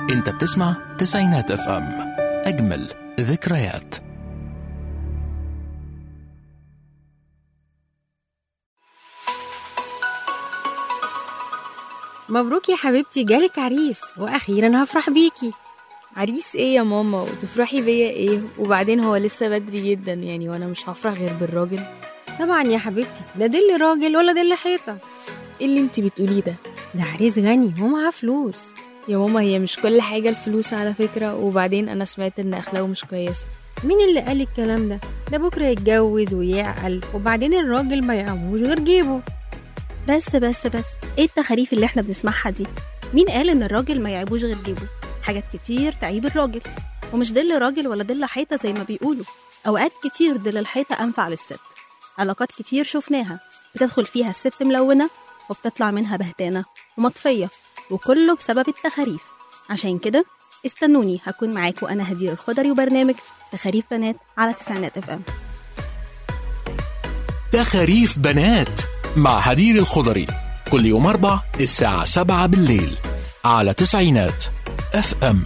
انت بتسمع تسعينات اف ام اجمل ذكريات مبروك يا حبيبتي جالك عريس واخيرا هفرح بيكي عريس ايه يا ماما وتفرحي بيا ايه وبعدين هو لسه بدري جدا يعني وانا مش هفرح غير بالراجل طبعا يا حبيبتي ده دل راجل ولا دل حيطه ايه اللي انت بتقوليه ده ده عريس غني ومعاه فلوس يا ماما هي مش كل حاجة الفلوس على فكرة وبعدين انا سمعت ان اخلاقه مش كويسة مين اللي قال الكلام ده ده بكره يتجوز ويعقل وبعدين الراجل ما يعموش غير جيبه بس بس بس ايه التخاريف اللي احنا بنسمعها دي مين قال ان الراجل ما يعيبوش غير جيبه حاجات كتير تعيب الراجل ومش دل راجل ولا دل حيطه زي ما بيقولوا اوقات كتير دل الحيطه انفع للست علاقات كتير شفناها بتدخل فيها الست ملونه وبتطلع منها بهتانه ومطفيه وكله بسبب التخاريف عشان كده استنوني هكون معاكم انا هدير الخضري وبرنامج تخاريف بنات على تسعينات اف ام تخاريف بنات مع هدير الخضري كل يوم أربع الساعة سبعة بالليل على تسعينات اف ام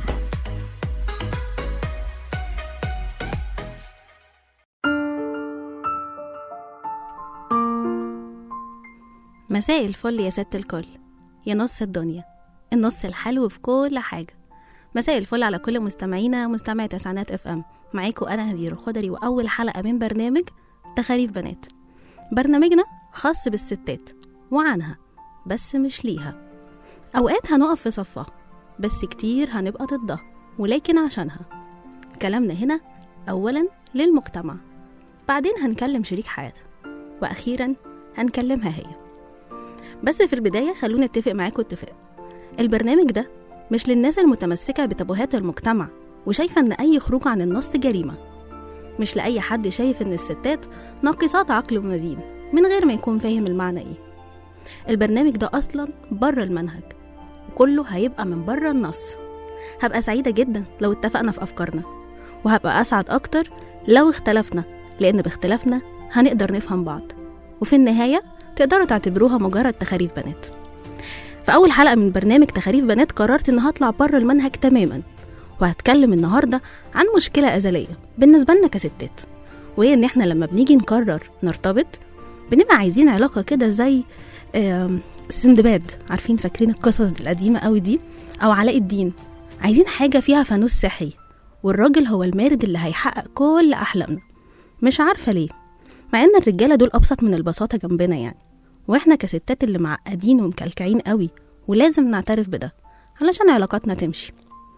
مساء الفل يا ست الكل يا نص الدنيا النص الحلو في كل حاجة مساء الفل على كل مستمعينا مستمعي تسعينات اف ام معاكم انا هدير الخضري واول حلقة من برنامج تخاريف بنات برنامجنا خاص بالستات وعنها بس مش ليها اوقات هنقف في صفها بس كتير هنبقى ضدها ولكن عشانها كلامنا هنا اولا للمجتمع بعدين هنكلم شريك حياتها واخيرا هنكلمها هي بس في البداية خلونا نتفق معاكم اتفاق البرنامج ده مش للناس المتمسكة بتبوهات المجتمع وشايفة إن أي خروج عن النص جريمة مش لأي حد شايف إن الستات ناقصات عقل ودين من غير ما يكون فاهم المعنى إيه البرنامج ده أصلا بره المنهج وكله هيبقى من بره النص هبقى سعيدة جدا لو اتفقنا في أفكارنا وهبقى أسعد أكتر لو اختلفنا لأن باختلافنا هنقدر نفهم بعض وفي النهاية تقدروا تعتبروها مجرد تخاريف بنات في أول حلقة من برنامج تخاريف بنات قررت إن هطلع بره المنهج تماما وهتكلم النهاردة عن مشكلة أزلية بالنسبة لنا كستات وهي إن إحنا لما بنيجي نقرر نرتبط بنبقى عايزين علاقة كده زي آم، سندباد عارفين فاكرين القصص القديمة قوي دي أو علاء الدين عايزين حاجة فيها فانوس صحي والراجل هو المارد اللي هيحقق كل أحلامنا مش عارفة ليه مع ان الرجاله دول ابسط من البساطه جنبنا يعني واحنا كستات اللي معقدين ومكلكعين قوي ولازم نعترف بده علشان علاقاتنا تمشي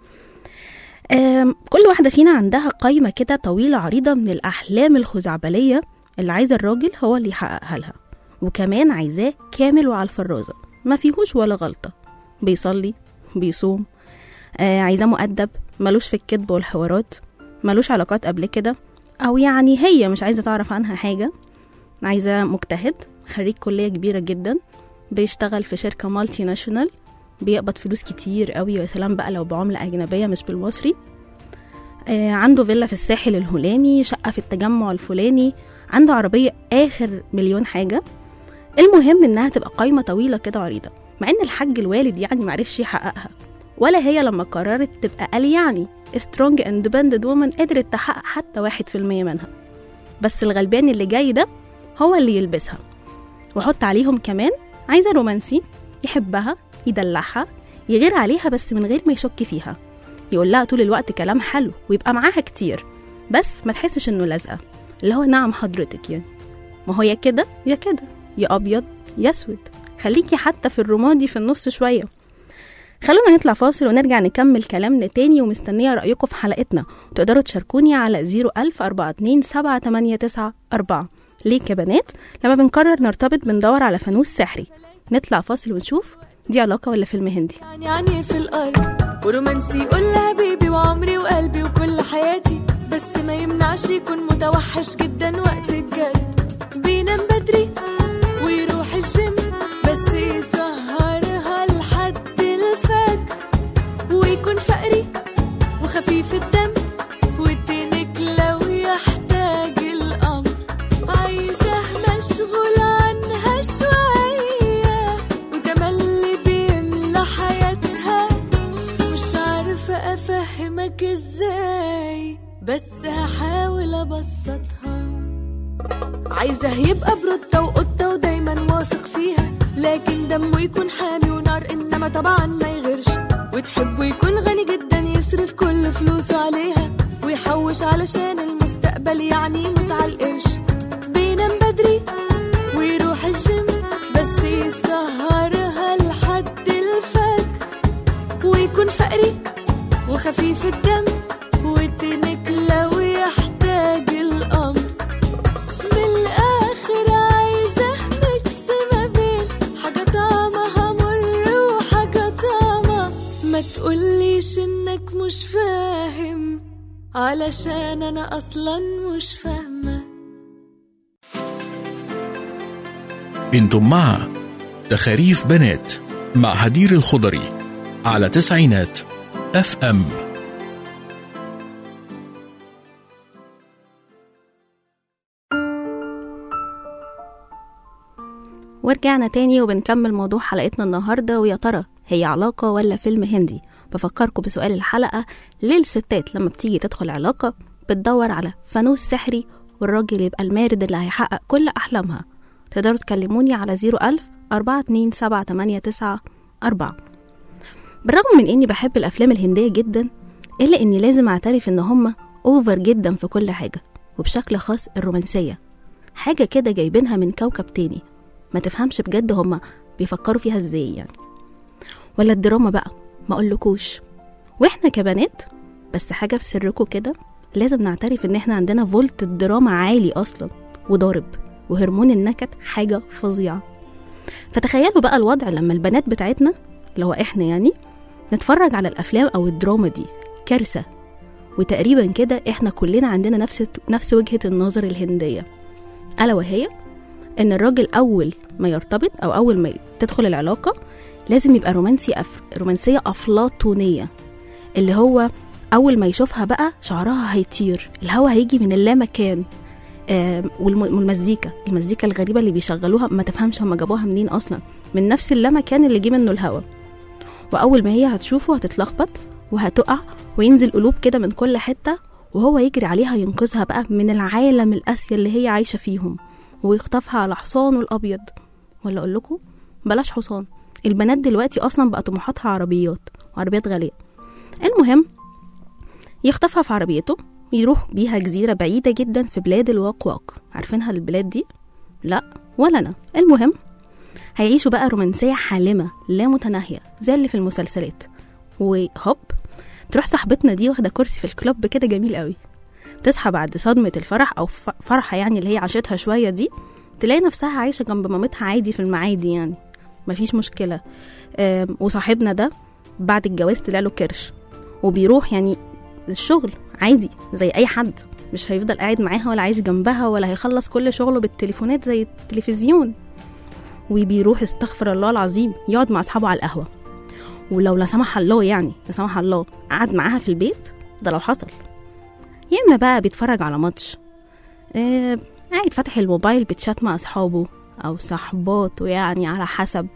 آم، كل واحده فينا عندها قايمه كده طويله عريضه من الاحلام الخزعبليه اللي عايزه الراجل هو اللي يحققها لها وكمان عايزاه كامل وعلى الفرازه ما فيهوش ولا غلطه بيصلي بيصوم آه عايزاه مؤدب ملوش في الكذب والحوارات ملوش علاقات قبل كده او يعني هي مش عايزه تعرف عنها حاجه عايزه مجتهد خريج كليه كبيره جدا بيشتغل في شركه مالتي ناشونال بيقبض فلوس كتير قوي ويا سلام بقى لو بعمله اجنبيه مش بالمصري آه عنده فيلا في الساحل الهلامي شقه في التجمع الفلاني عنده عربيه اخر مليون حاجه المهم انها تبقى قايمه طويله كده عريضه مع ان الحاج الوالد يعني معرفش يحققها ولا هي لما قررت تبقى قال يعني سترونج اندبندنت وومن قدرت تحقق حتى واحد في المية منها بس الغلبان اللي جاي ده هو اللي يلبسها وحط عليهم كمان عايزة رومانسي يحبها يدلعها يغير عليها بس من غير ما يشك فيها يقول لها طول الوقت كلام حلو ويبقى معاها كتير بس ما تحسش انه لازقة اللي هو نعم حضرتك يعني ما هو يا كده يا كده يا ابيض يا اسود خليكي حتى في الرمادي في النص شويه خلونا نطلع فاصل ونرجع نكمل كلامنا تاني ومستنية رأيكم في حلقتنا وتقدروا تشاركوني على 01042 ليه كبنات لما بنقرر نرتبط بندور على فانوس سحري نطلع فاصل ونشوف دي علاقة ولا فيلم هندي يعني عني في الأرض ورومانسي يقول لها بيبي وعمري وقلبي وكل حياتي بس ما يمنعش يكون متوحش جدا وقت الجد بينام بدري ويروح الجيم بس يسهرها لحد الفجر ويكون فقري وخفيف الدم والتنك لو يحتاج الأمر عايزة مشغول عنها شوية وده اللي بيملى حياتها مش عارف عارفة أفهمك إزاي بس هحاول أبسطها عايزة يبقى برودة وقطة ودايما واثق فيها لكن دمه يكون حامي ونار إنما طبعا ما يغيرش وتحبه يكون غني جدا يصرف كل فلوسه عليها ويحوش علشان المستقبل يعني يموت على القرش بينام بدري ويروح الجيم بس يسهرها لحد الفجر ويكون فقري وخفيف الدم وتنك لو يحتاج الأمر من الآخر عايزة ميكس ما بين حاجة طعمها مر وحاجة طعمة ما تقوليش إنك مش فاهم علشان أنا أصلا مش فاهمة انتم مع تخاريف بنات مع هدير الخضري على تسعينات اف ام ورجعنا تاني وبنكمل موضوع حلقتنا النهاردة ويا ترى هي علاقة ولا فيلم هندي بفكركم بسؤال الحلقة ليه الستات لما بتيجي تدخل علاقة بتدور على فانوس سحري والراجل يبقى المارد اللي هيحقق كل أحلامها تقدروا تكلموني على 01000 427 4 بالرغم من إني بحب الأفلام الهندية جدا إلا إني لازم أعترف إن هما أوفر جدا في كل حاجة وبشكل خاص الرومانسية حاجة كده جايبينها من كوكب تاني ما تفهمش بجد هما بيفكروا فيها ازاي يعني ولا الدراما بقى ما اقولكوش واحنا كبنات بس حاجة في سركم كده لازم نعترف ان احنا عندنا فولت الدراما عالي اصلا وضارب وهرمون النكد حاجة فظيعة فتخيلوا بقى الوضع لما البنات بتاعتنا اللي هو احنا يعني نتفرج على الافلام او الدراما دي كارثة وتقريبا كده احنا كلنا عندنا نفس نفس وجهة النظر الهندية ألا وهي ان الراجل اول ما يرتبط او اول ما تدخل العلاقه لازم يبقى رومانسي أف... رومانسيه افلاطونيه اللي هو اول ما يشوفها بقى شعرها هيطير الهوا هيجي من اللامكان آه والم- والمزيكا المزيكا الغريبه اللي بيشغلوها ما تفهمش هم جابوها منين اصلا من نفس اللامكان اللي جه منه الهوا واول ما هي هتشوفه هتتلخبط وهتقع وينزل قلوب كده من كل حته وهو يجري عليها ينقذها بقى من العالم القاسي اللي هي عايشه فيهم ويخطفها على حصانه الابيض ولا اقول لكم بلاش حصان البنات دلوقتي اصلا بقى طموحاتها عربيات وعربيات غاليه المهم يخطفها في عربيته يروح بيها جزيرة بعيدة جدا في بلاد الواقواق عارفينها البلاد دي؟ لا ولا أنا المهم هيعيشوا بقى رومانسية حالمة لا متناهية زي اللي في المسلسلات وهوب تروح صاحبتنا دي واخدة كرسي في الكلوب كده جميل قوي تصحى بعد صدمة الفرح أو ف- فرحة يعني اللي هي عاشتها شوية دي تلاقي نفسها عايشة جنب مامتها عادي في المعادي يعني مفيش مشكلة آم، وصاحبنا ده بعد الجواز طلع له كرش وبيروح يعني الشغل عادي زي أي حد مش هيفضل قاعد معاها ولا عايش جنبها ولا هيخلص كل شغله بالتليفونات زي التلفزيون وبيروح استغفر الله العظيم يقعد مع أصحابه على القهوة ولو لا سمح الله يعني لا سمح الله قعد معاها في البيت ده لو حصل يا اما بقى بيتفرج على ماتش آه قاعد فاتح الموبايل بتشات مع اصحابه او صاحباته يعني على حسب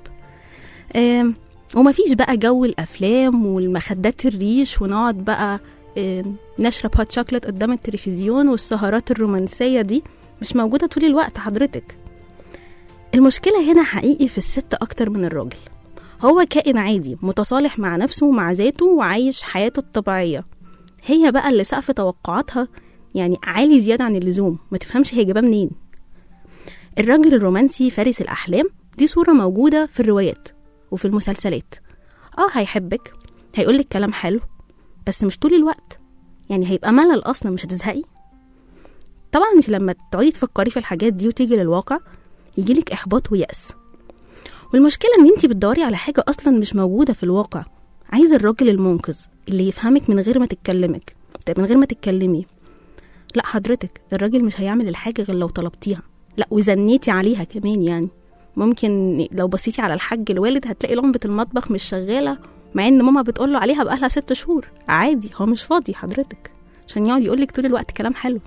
آه ومفيش بقى جو الافلام والمخدات الريش ونقعد بقى آه نشرب هوت شوكليت قدام التلفزيون والسهرات الرومانسيه دي مش موجوده طول الوقت حضرتك المشكله هنا حقيقي في الست اكتر من الراجل هو كائن عادي متصالح مع نفسه ومع ذاته وعايش حياته الطبيعيه هي بقى اللي سقف توقعاتها يعني عالي زيادة عن اللزوم ما تفهمش هي جاباه منين الراجل الرومانسي فارس الأحلام دي صورة موجودة في الروايات وفي المسلسلات اه هيحبك هيقولك كلام حلو بس مش طول الوقت يعني هيبقى ملل أصلا مش هتزهقي طبعا انت لما تقعدي تفكري في الحاجات دي وتيجي للواقع يجيلك إحباط ويأس والمشكلة ان انت بتدوري على حاجة أصلا مش موجودة في الواقع عايز الراجل المنقذ اللي يفهمك من غير ما تتكلمك من غير ما تتكلمي لا حضرتك الراجل مش هيعمل الحاجة غير لو طلبتيها لا وزنيتي عليها كمان يعني ممكن لو بصيتي على الحاج الوالد هتلاقي لمبة المطبخ مش شغالة مع ان ماما بتقول له عليها بقالها ست شهور عادي هو مش فاضي حضرتك عشان يقعد يقولك طول الوقت كلام حلو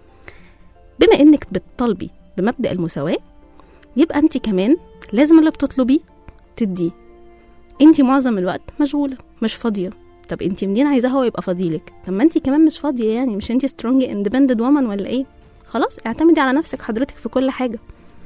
بما انك بتطالبي بمبدأ المساواة يبقى انت كمان لازم اللي بتطلبيه تديه انت معظم الوقت مشغولة مش فاضية طب انت منين عايزاه هو يبقى فاضيلك طب ما انت كمان مش فاضيه يعني مش انت سترونج اندبندنت وومن ولا ايه خلاص اعتمدي على نفسك حضرتك في كل حاجه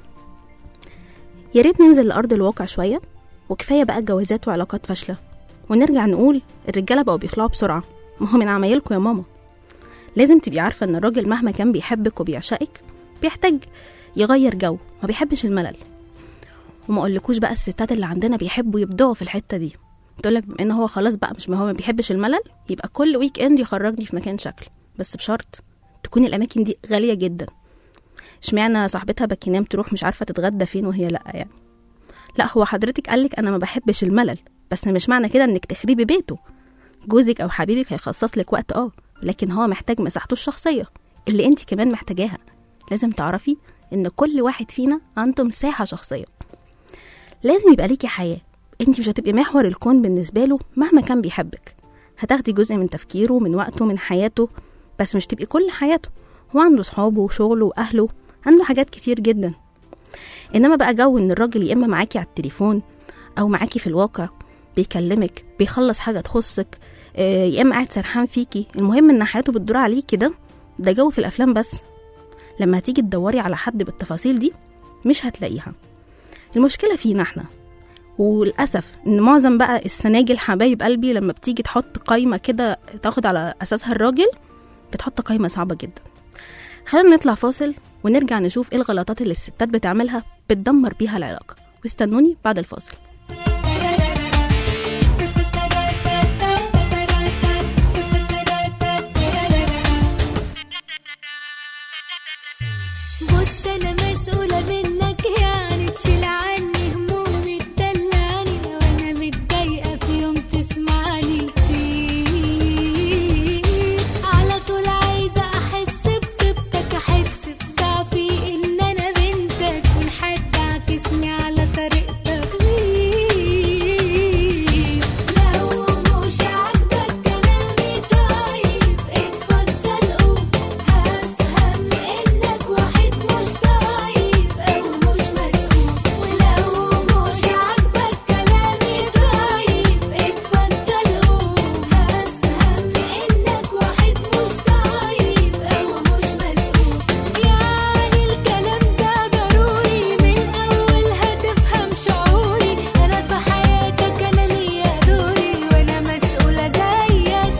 يا ريت ننزل لارض الواقع شويه وكفايه بقى جوازات وعلاقات فاشله ونرجع نقول الرجاله بقوا بيخلعوا بسرعه ما هو من عمايلكم يا ماما لازم تبقي عارفه ان الراجل مهما كان بيحبك وبيعشقك بيحتاج يغير جو ما بيحبش الملل وما اقولكوش بقى الستات اللي عندنا بيحبوا يبدعوا في الحته دي تقولك بما ان هو خلاص بقى مش ما هو ما بيحبش الملل يبقى كل ويك اند يخرجني في مكان شكل بس بشرط تكون الاماكن دي غاليه جدا اشمعنى صاحبتها باكينام تروح مش عارفه تتغدى فين وهي لا يعني لا هو حضرتك قالك انا ما بحبش الملل بس مش معنى كده انك تخربي بيته جوزك او حبيبك هيخصص لك وقت اه لكن هو محتاج مساحته الشخصيه اللي انت كمان محتاجاها لازم تعرفي ان كل واحد فينا عنده مساحه شخصيه لازم يبقى ليكي حياه انت مش هتبقي محور الكون بالنسبه له مهما كان بيحبك هتاخدي جزء من تفكيره من وقته من حياته بس مش تبقي كل حياته هو عنده صحابه وشغله واهله عنده حاجات كتير جدا انما بقى جو ان الراجل يا اما معاكي على التليفون او معاكي في الواقع بيكلمك بيخلص حاجه تخصك آه، يا اما قاعد سرحان فيكي المهم ان حياته بتدور عليكي ده ده جو في الافلام بس لما هتيجي تدوري على حد بالتفاصيل دي مش هتلاقيها المشكله فينا احنا وللاسف ان معظم بقى السناجل حبايب قلبي لما بتيجي تحط قايمه كده تاخد على اساسها الراجل بتحط قايمه صعبه جدا خلينا نطلع فاصل ونرجع نشوف ايه الغلطات اللي الستات بتعملها بتدمر بيها العلاقه واستنوني بعد الفاصل بص انا مسؤولة منك يعني تشيل عني همومي تدلعني لو انا متضايقة في يوم تسمعني كتير على طول عايزة احس بطيبتك احس بضعفي ان انا بنتك وان حد عكسني على طريقتك لو مش عاجبك كلامي طيب اتفضل قول هفهم انك واحد مش طيب او مش مسؤول ولو مش عاجبك كلامي طيب اتفضل قول هفهم انك واحد مش طيب او مش مسؤول يعني الكلام ده ضروري من الاول هتفهم شعوري انا في حياتك انا ليا دوري وانا مسؤولة زيك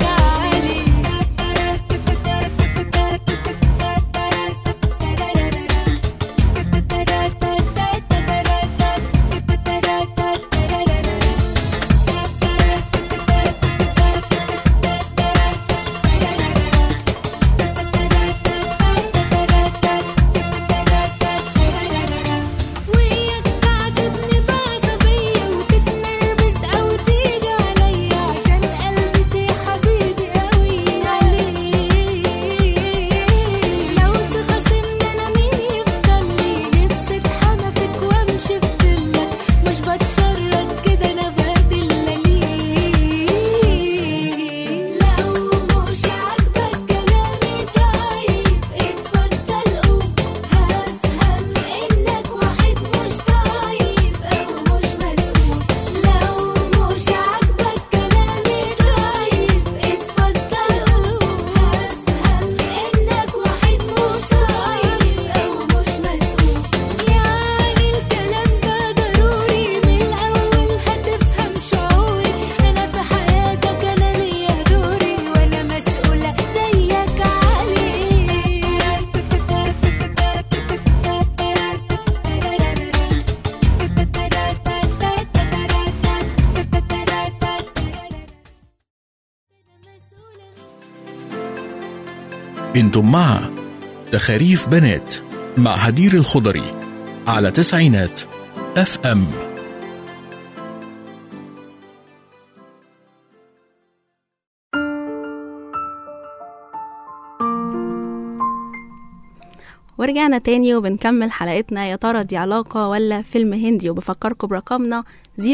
وياك تعاتبني بعصبية وتتنرفز أو تيجي عليا عشان قلبي يا حبيبي قوي عليك لو تخاصمني أنا مين يفضل لي نفسي اتحمى فيك وامشي في ظلك مش بتشرد كده أنا بدل ليك لو مش عاجبك كلامي طيب اتفضل قول هفهم انك واحد مش طيب او مش مسؤول لو مش عاجبك كلامي طيب اتفضل قول هفهم انك واحد مش طيب او مش مسؤول يعني الكلام ده ضروري من الاول هتفهم شعوري انا في حياتك انا ليا دوري وانا مسؤولة زيك انتم مع تخاريف بنات مع هدير الخضري على تسعينات اف ام ورجعنا تاني وبنكمل حلقتنا يا ترى دي علاقة ولا فيلم هندي وبفكركم برقمنا 004278894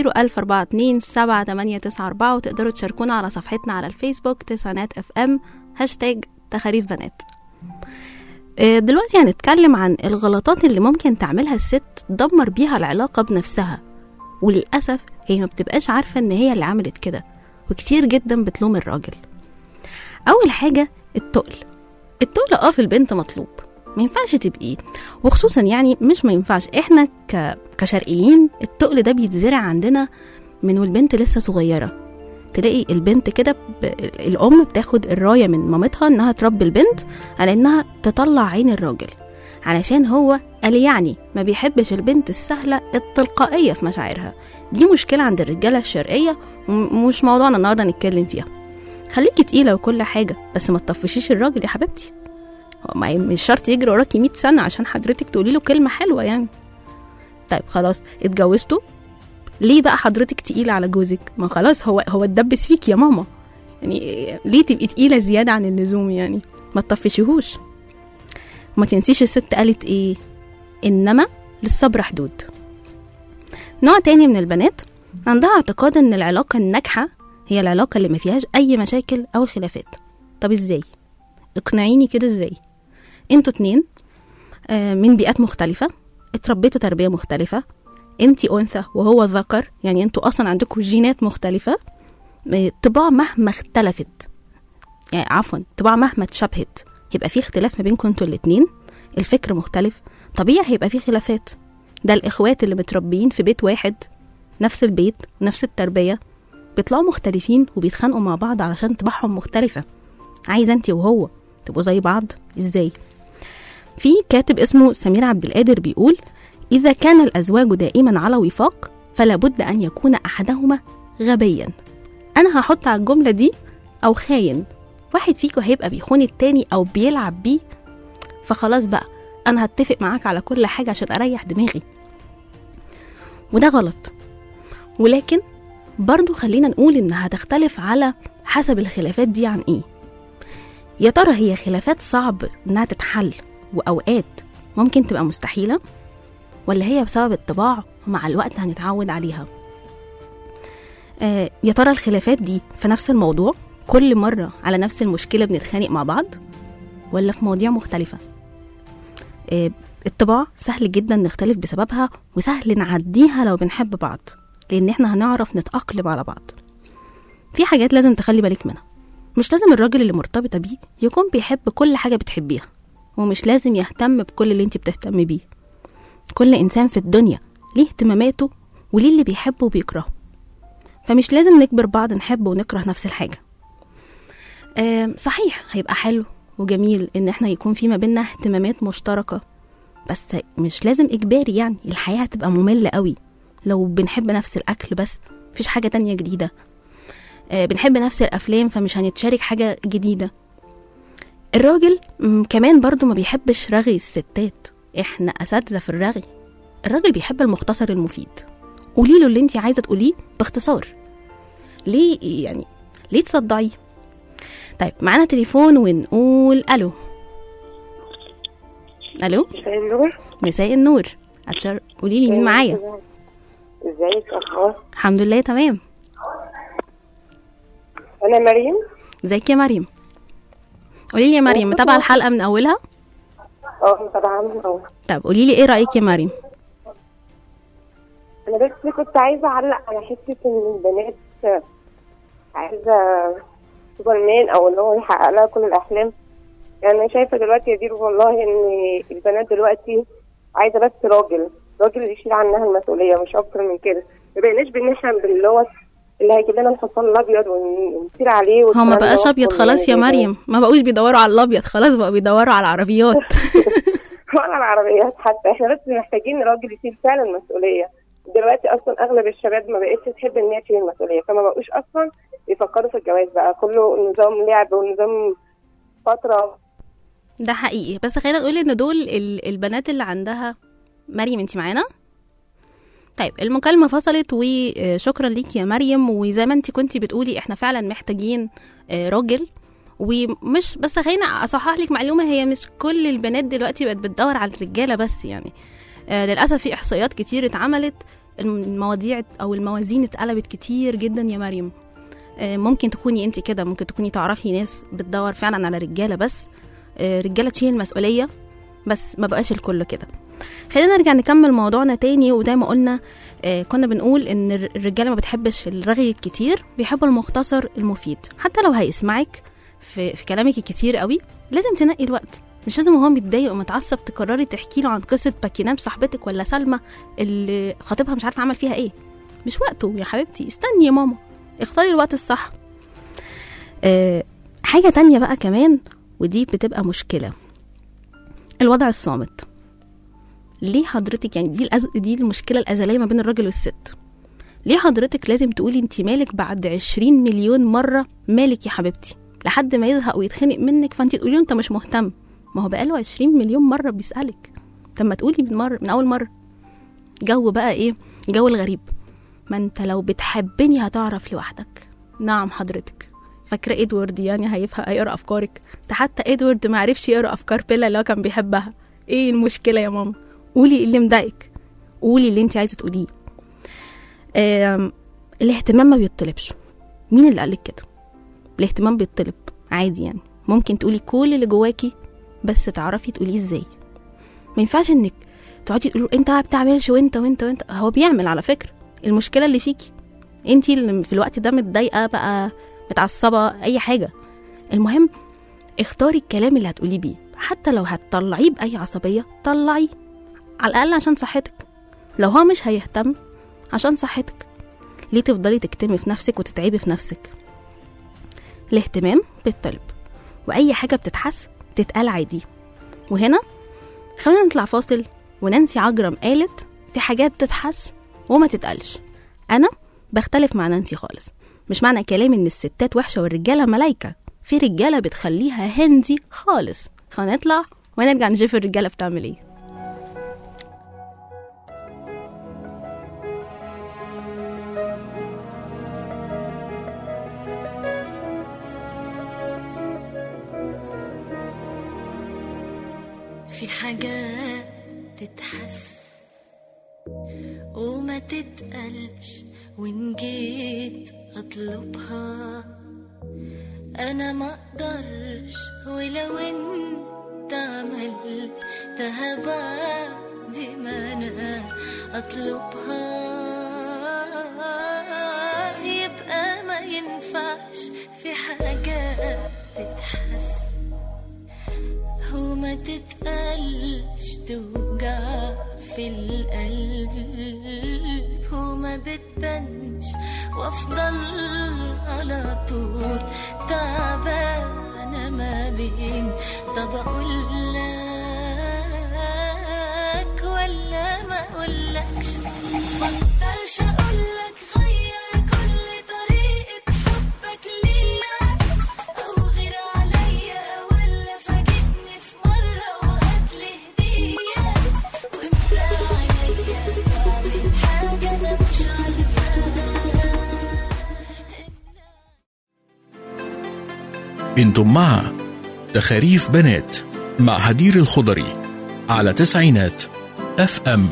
وتقدروا تشاركونا على صفحتنا على الفيسبوك تسعينات اف ام هاشتاج تخاريف بنات آه، دلوقتي هنتكلم عن الغلطات اللي ممكن تعملها الست تدمر بيها العلاقة بنفسها وللأسف هي ما بتبقاش عارفة إن هي اللي عملت كده وكتير جدا بتلوم الراجل اول حاجه التقل التقل اه في البنت مطلوب ما ينفعش تبقي وخصوصا يعني مش ما ينفعش احنا ك... كشرقيين التقل ده بيتزرع عندنا من والبنت لسه صغيره تلاقي البنت كده ب... الام بتاخد الرايه من مامتها انها تربي البنت على انها تطلع عين الراجل علشان هو قال يعني ما بيحبش البنت السهله التلقائيه في مشاعرها دي مشكله عند الرجاله الشرقيه ومش موضوعنا النهارده نتكلم فيها خليكي تقيله وكل حاجه بس ما تطفشيش الراجل يا حبيبتي هو ما مش شرط يجري وراكي 100 سنه عشان حضرتك تقولي له كلمه حلوه يعني طيب خلاص اتجوزتوا ليه بقى حضرتك تقيله على جوزك ما خلاص هو هو اتدبس فيك يا ماما يعني ليه تبقي تقيله زياده عن اللزوم يعني ما تطفشيهوش وما تنسيش الست قالت ايه انما للصبر حدود نوع تاني من البنات عندها اعتقاد ان العلاقه الناجحه هي العلاقه اللي ما فيهاش اي مشاكل او خلافات طب ازاي اقنعيني كده ازاي انتوا اتنين آه، من بيئات مختلفه اتربيتوا تربيه مختلفه انتي انثى وهو ذكر يعني انتوا اصلا عندكم جينات مختلفه آه، طباع مهما اختلفت يعني عفوا طباع مهما اتشابهت يبقى في اختلاف ما بينكم انتوا الاتنين الفكر مختلف طبيعي هيبقى في خلافات ده الاخوات اللي متربيين في بيت واحد نفس البيت نفس التربيه بيطلعوا مختلفين وبيتخانقوا مع بعض علشان طباعهم مختلفه عايزه انت وهو تبقوا زي بعض ازاي في كاتب اسمه سمير عبد القادر بيقول اذا كان الازواج دائما على وفاق فلا بد ان يكون احدهما غبيا انا هحط على الجمله دي او خاين واحد فيكم هيبقى بيخون التاني او بيلعب بيه فخلاص بقى انا هتفق معاك على كل حاجه عشان اريح دماغي وده غلط ولكن برضو خلينا نقول انها هتختلف على حسب الخلافات دي عن ايه يا ترى هي خلافات صعب انها تتحل واوقات ممكن تبقى مستحيله ولا هي بسبب الطباع ومع الوقت هنتعود عليها آه يا ترى الخلافات دي في نفس الموضوع كل مرة على نفس المشكلة بنتخانق مع بعض ولا في مواضيع مختلفة آه الطباع سهل جدا نختلف بسببها وسهل نعديها لو بنحب بعض لأن احنا هنعرف نتأقلم على بعض في حاجات لازم تخلي بالك منها مش لازم الراجل اللي مرتبطة بيه يكون بيحب كل حاجة بتحبيها ومش لازم يهتم بكل اللي انت بتهتمي بيه كل إنسان في الدنيا ليه اهتماماته وليه اللي بيحبه وبيكرهه فمش لازم نجبر بعض نحب ونكره نفس الحاجة آه صحيح هيبقى حلو وجميل ان احنا يكون في ما بيننا اهتمامات مشتركة بس مش لازم اجباري يعني الحياة هتبقى مملة قوي لو بنحب نفس الاكل بس مفيش حاجة تانية جديدة آه بنحب نفس الافلام فمش هنتشارك حاجة جديدة الراجل م، كمان برضو ما بيحبش رغي الستات احنا اساتذة في الرغي الراجل بيحب المختصر المفيد قولي له اللي انت عايزة تقوليه باختصار ليه يعني ليه تصدعيه طيب معانا تليفون ونقول الو الو مساء النور مساء النور أتشر... قولي لي مين معايا ازيك اخبار الحمد لله تمام انا مريم ازيك يا مريم قولي لي يا مريم متابعه الحلقه من اولها اه طبعا اه طب قولي لي ايه رايك يا مريم انا بس كنت عايزه اعلق على حته ان البنات عايزه سوبرمان او ان هو يحقق لها كل الاحلام يعني انا شايفه دلوقتي يا دير والله ان البنات دلوقتي عايزه بس راجل راجل يشيل عنها المسؤوليه مش اكتر من كده ما بقيناش بنحلم باللي هو اللي هيجيب لنا الحصان الابيض ونطير عليه هو ما والكلام بقاش ده ابيض أصلاً خلاص يا يعني مريم ما بقوش بيدوروا على الابيض خلاص بقوا بيدوروا على العربيات ولا العربيات حتى احنا بس محتاجين راجل يشيل فعلا مسؤوليه دلوقتي اصلا اغلب الشباب ما بقتش تحب ان هي تشيل المسؤوليه فما بقوش اصلا يفكروا في الجواز بقى كله نظام لعب ونظام فتره ده حقيقي بس خلينا نقول ان دول ال- البنات اللي عندها مريم انت معانا طيب المكالمة فصلت وشكرا ليك يا مريم وزي ما انت كنتي بتقولي احنا فعلا محتاجين آه، راجل ومش بس خلينا اصحح لك معلومة هي مش كل البنات دلوقتي بقت بتدور على الرجالة بس يعني آه، للأسف في إحصائيات كتير اتعملت المواضيع أو الموازين اتقلبت كتير جدا يا مريم آه، ممكن تكوني انت كده ممكن تكوني تعرفي ناس بتدور فعلا على رجالة بس آه، رجالة تشيل المسؤولية بس ما بقاش الكل كده خلينا نرجع نكمل موضوعنا تاني وزي ما قلنا آه كنا بنقول ان الر- الرجاله ما بتحبش الرغي الكتير بيحبوا المختصر المفيد حتى لو هيسمعك في, في كلامك الكتير قوي لازم تنقي الوقت مش لازم وهو متضايق ومتعصب تقرري تحكي له عن قصه باكينام صاحبتك ولا سلمى اللي خطيبها مش عارفه عمل فيها ايه مش وقته يا حبيبتي استني يا ماما اختاري الوقت الصح آه حاجه تانية بقى كمان ودي بتبقى مشكله الوضع الصامت ليه حضرتك يعني دي الأز... دي المشكله الازليه ما بين الراجل والست ليه حضرتك لازم تقولي انت مالك بعد 20 مليون مره مالك يا حبيبتي لحد ما يزهق ويتخنق منك فانت تقولي له انت مش مهتم ما هو بقاله 20 مليون مره بيسالك طب ما تقولي من مره من اول مره جو بقى ايه جو الغريب ما انت لو بتحبني هتعرف لوحدك نعم حضرتك فاكره ادوارد يعني هيفهم هيقرا افكارك ده حتى ادوارد ما عرفش يقرا افكار بيلا اللي هو كان بيحبها ايه المشكله يا ماما قولي اللي مضايقك قولي اللي انت عايزه تقوليه آم، الاهتمام ما بيطلبش مين اللي قالك كده الاهتمام بيطلب عادي يعني ممكن تقولي كل اللي جواكي بس تعرفي تقوليه ازاي ما ينفعش انك تقعدي تقولوا انت ما بتعملش وانت وانت وانت هو بيعمل على فكره المشكله اللي فيكي انت اللي في الوقت ده متضايقه بقى متعصبه اي حاجه المهم اختاري الكلام اللي هتقوليه بيه حتى لو هتطلعيه باي عصبيه طلعيه على الاقل عشان صحتك لو هو مش هيهتم عشان صحتك ليه تفضلي تكتمي في نفسك وتتعبي في نفسك الاهتمام بالطلب واي حاجه بتتحس تتقال عادي وهنا خلينا نطلع فاصل ونانسي عجرم قالت في حاجات تتحس وما تتقالش انا بختلف مع نانسي خالص مش معنى كلامي ان الستات وحشه والرجاله ملايكه في رجاله بتخليها هندي خالص خلينا نطلع ونرجع نشوف الرجاله بتعمل ايه في حاجات تتحس وما تتقلش وإن جيت أطلبها أنا ما أقدرش ولو أنت عملتها بعد ما أنا أطلبها يبقى ما ينفعش في حاجات تتحس وما تتقلش توجع في القلب وما بتبانش وافضل على طول تعبانة ما بين طب اقول لك ولا ما اقولكش مقدرش اقولك غير كل طريقة حبك ليا أو غير عليا ولا فاجئني في مرة وهاتلي هدية واملى عليا تعمل حاجة أنا مش عارفاها انتم مع تخاريف بنات مع هدير الخضري على تسعينات اف ام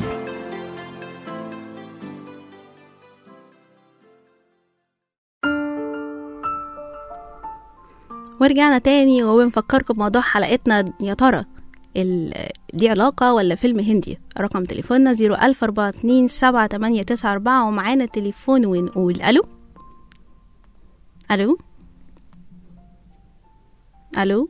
ورجعنا تاني وبنفكركم بموضوع حلقتنا يا ترى ال- دي علاقة ولا فيلم هندي رقم تليفوننا زيرو ألف أربعة اتنين سبعة تمانية تسعة أربعة ومعانا تليفون ونقول ألو ألو ألو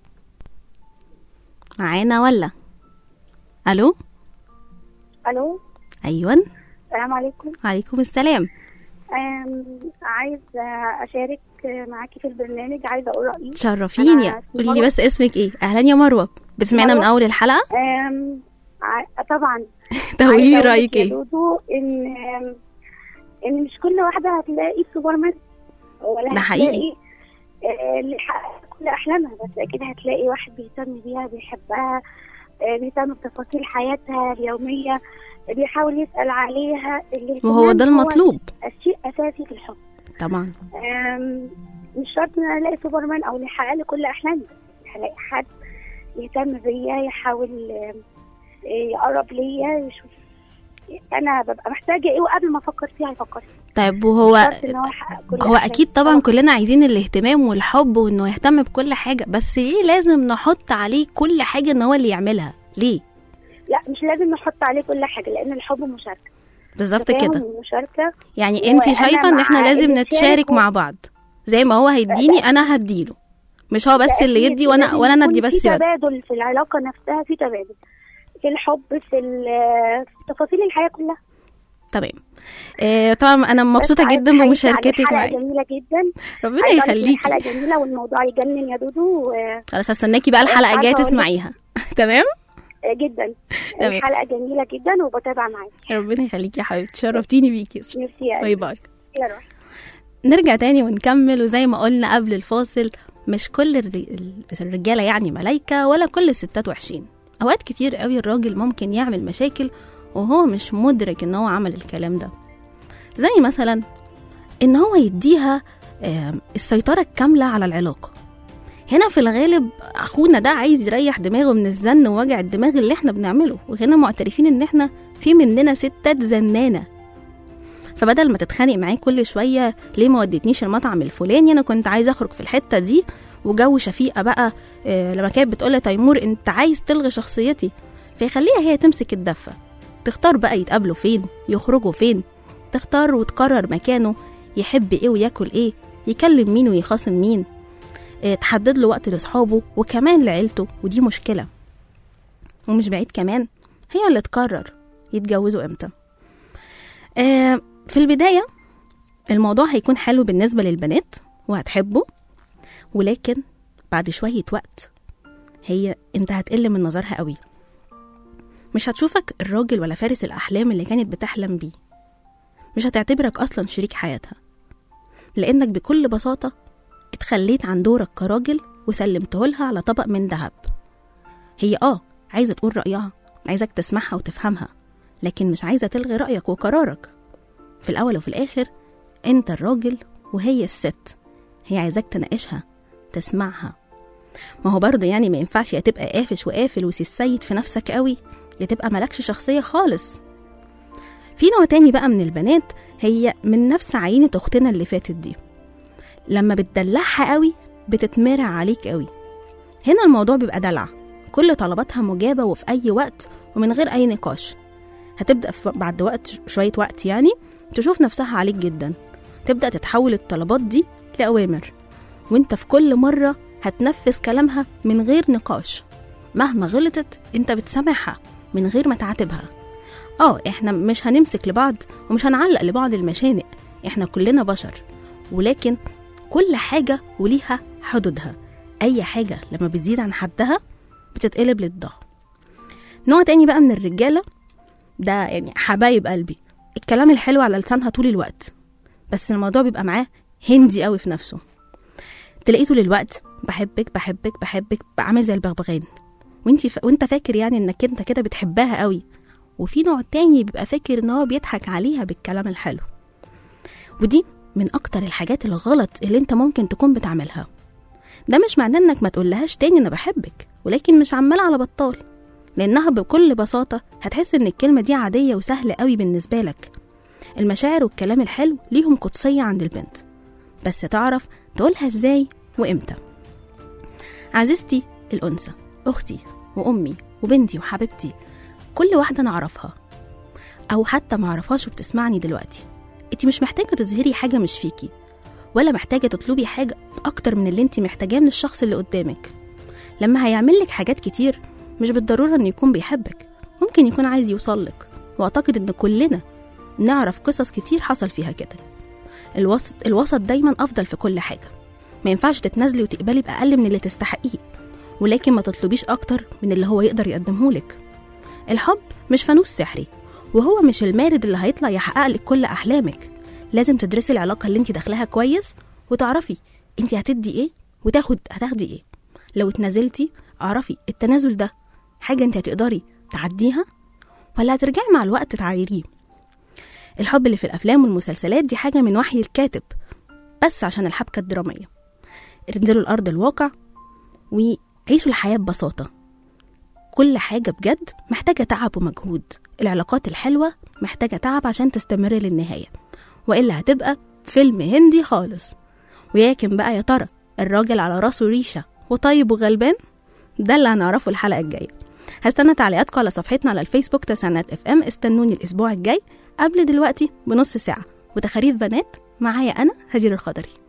معانا ولا ألو الو أيوة السلام عليكم عليكم السلام أم، عايز اشارك معاكي في البرنامج عايزه اقول رايي تشرفيني أنا اسمي قولي لي مروة. بس اسمك ايه أهلا يا مروة بتسمعينا من مروة. أول الحلقة أم، ع- طبعا طب قولي لي عايزة أقول رأيك لك يا ايه دودو ان أم، ان مش كل واحده هتلاقي سوبرمان ولا ده حقيقي. هتلاقي آه، اللي يحقق كل احلامها بس اكيد هتلاقي واحد بيهتم بيها بيحبها آه، بيهتم بتفاصيل حياتها اليوميه بيحاول يسال عليها وهو ده الاهتمام هو المطلوب شيء اساسي في الحب طبعا أم، مش شرط ان انا الاقي سوبرمان او اللي يحقق لي كل احلامي هلاقي حد يهتم بيا يحاول أم، يقرب ليا يشوف انا ببقى محتاجه ايه وقبل ما افكر فيها يفكر فيها طيب وهو مش شرط ان هو يحقق كل هو أحلامي. اكيد طبعا كلنا عايزين الاهتمام والحب وانه يهتم بكل حاجه بس ليه لازم نحط عليه كل حاجه ان هو اللي يعملها ليه لا مش لازم نحط عليه كل حاجه لان الحب مشاركه بالظبط تفاهم كده ومشاركه يعني انت وأنا شايفه ان مع احنا لازم اللي نتشارك يشارك و- مع بعض زي ما هو هيديني انا هديله مش هو بس ده اللي أكيد يدي وانا لازم وانا ندي يكون بس في يد. تبادل في العلاقه نفسها في تبادل في الحب في ال- في تفاصيل الحياه كلها تمام آه طبعا انا مبسوطه بس عايز جدا أحييكي على بمشاركتك الحلقه معايا جميله جدا ربنا عايزة أقول لك إن يخليكي الحلقه جميله والموضوع يجنن يا دودو و- خلاص هستناكي بقى الحلقه عارفة الجايه أقول لك؟ تسمعيها تمام جدا تمام. الحلقه جميله جدا وبتابع معاكي ربنا يخليكي يا حبيبتي شرفتيني بيكي ميرسي يا باي قلبي. باي يا روحي نرجع تاني ونكمل وزي ما قلنا قبل الفاصل مش كل الر- الرجالة يعني ملايكة ولا كل الستات وحشين أوقات كتير قوي الراجل ممكن يعمل مشاكل وهو مش مدرك إن هو عمل الكلام ده زي مثلا إن هو يديها آم، السيطرة الكاملة على العلاقة هنا في الغالب أخونا ده عايز يريح دماغه من الزن ووجع الدماغ اللي احنا بنعمله وهنا معترفين إن احنا في مننا ستات زنانة فبدل ما تتخانق معاه كل شويه ليه ما وديتنيش المطعم الفلاني انا كنت عايزه اخرج في الحته دي وجو شفيقه بقى آه لما كانت بتقول تيمور انت عايز تلغي شخصيتي فيخليها هي تمسك الدفه تختار بقى يتقابلوا فين يخرجوا فين تختار وتقرر مكانه يحب ايه وياكل ايه يكلم مين ويخاصم مين آه تحدد له وقت لاصحابه وكمان لعيلته ودي مشكله ومش بعيد كمان هي اللي تقرر يتجوزوا امتى آه في البداية الموضوع هيكون حلو بالنسبة للبنات وهتحبه ولكن بعد شوية وقت هي انت هتقل من نظرها قوي مش هتشوفك الراجل ولا فارس الأحلام اللي كانت بتحلم بيه مش هتعتبرك أصلا شريك حياتها لأنك بكل بساطة اتخليت عن دورك كراجل وسلمته لها على طبق من ذهب هي اه عايزة تقول رأيها عايزك تسمعها وتفهمها لكن مش عايزة تلغي رأيك وقرارك في الأول وفي الآخر أنت الراجل وهي الست هي عايزاك تناقشها تسمعها ما هو برضه يعني ما ينفعش يا تبقى قافش وقافل وسي السيد في نفسك قوي يا تبقى مالكش شخصية خالص في نوع تاني بقى من البنات هي من نفس عينة أختنا اللي فاتت دي لما بتدلعها قوي بتتمرع عليك قوي هنا الموضوع بيبقى دلع كل طلباتها مجابة وفي أي وقت ومن غير أي نقاش هتبدأ في بعد وقت شوية وقت يعني تشوف نفسها عليك جدا تبدأ تتحول الطلبات دي لأوامر وانت في كل مرة هتنفذ كلامها من غير نقاش مهما غلطت انت بتسامحها من غير ما تعاتبها اه احنا مش هنمسك لبعض ومش هنعلق لبعض المشانق احنا كلنا بشر ولكن كل حاجة وليها حدودها أي حاجة لما بتزيد عن حدها بتتقلب للضغط نوع تاني بقى من الرجالة ده يعني حبايب قلبي الكلام الحلو على لسانها طول الوقت بس الموضوع بيبقى معاه هندي قوي في نفسه تلاقيه طول الوقت بحبك بحبك بحبك بقى عامل زي البغبغان وانت ف... وانت فاكر يعني انك انت كده بتحبها قوي وفي نوع تاني بيبقى فاكر ان هو بيضحك عليها بالكلام الحلو ودي من اكتر الحاجات الغلط اللي انت ممكن تكون بتعملها ده مش معناه انك ما تقولهاش تاني انا بحبك ولكن مش عمال على بطال لانها بكل بساطه هتحس ان الكلمه دي عاديه وسهله قوي بالنسبه لك المشاعر والكلام الحلو ليهم قدسيه عند البنت بس تعرف تقولها ازاي وامتى عزيزتي الانثى اختي وامي وبنتي وحبيبتي كل واحده نعرفها او حتى معرفهاش وبتسمعني دلوقتي انت مش محتاجه تظهري حاجه مش فيكي ولا محتاجه تطلبي حاجه اكتر من اللي انت محتاجاه من الشخص اللي قدامك لما هيعمل لك حاجات كتير مش بالضروره انه يكون بيحبك ممكن يكون عايز يوصلك واعتقد ان كلنا نعرف قصص كتير حصل فيها كده الوسط الوسط دايما افضل في كل حاجه ما ينفعش تتنازلي وتقبلي باقل من اللي تستحقيه ولكن ما تطلبيش اكتر من اللي هو يقدر يقدمهولك الحب مش فانوس سحري وهو مش المارد اللي هيطلع يحقق لك كل احلامك لازم تدرسي العلاقه اللي انت داخلها كويس وتعرفي انت هتدي ايه وتاخد هتاخدي ايه لو اتنازلتي اعرفي التنازل ده حاجه انت هتقدري تعديها ولا هترجعي مع الوقت تعايريه الحب اللي في الافلام والمسلسلات دي حاجه من وحي الكاتب بس عشان الحبكه الدراميه انزلوا الارض الواقع وعيشوا الحياه ببساطه كل حاجة بجد محتاجة تعب ومجهود العلاقات الحلوة محتاجة تعب عشان تستمر للنهاية وإلا هتبقى فيلم هندي خالص وياكن بقى يا ترى الراجل على راسه ريشة وطيب وغلبان ده اللي هنعرفه الحلقة الجاية هستنى تعليقاتكم على صفحتنا على الفيسبوك تسعينات اف ام استنوني الاسبوع الجاي قبل دلوقتي بنص ساعه وتخاريف بنات معايا انا هدير الخضري